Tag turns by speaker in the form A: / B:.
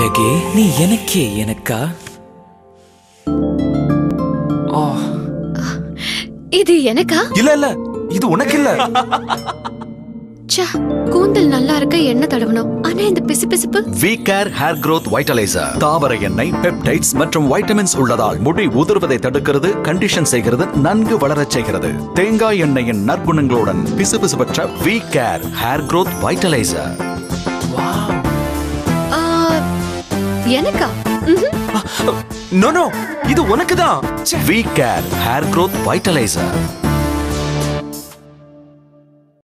A: அழகே நீ எனக்கே எனக்கா ஓ
B: இது எனக்கா
C: இல்ல இல்ல இது உனக்கு இல்ல
B: ச்சே கூந்தல் நல்லா இருக்க எண்ணெய் தடவணும் ஆனா இந்த பிசுபிசுப்பு
D: V care hair growth vitalizer
E: தாவர எண்ணெய் பெப்டைட்ஸ் மற்றும் வைட்டமின்ஸ் உள்ளதால் முடி உதிர்வதை தடுக்கிறது கண்டிஷன் செய்கிறது நன்கு வளரச் செய்கிறது தேங்காய் எண்ணெயின் நற்குணங்களுடன் பிசுபிசுபற்ற
D: V care hair growth vitalizer
B: ஆ, எனக்கா ம்ஹும்.
C: நோ நோ இது உனக்கு தான்
D: வி கேர் ஹேர் growth வைட்டலைசர்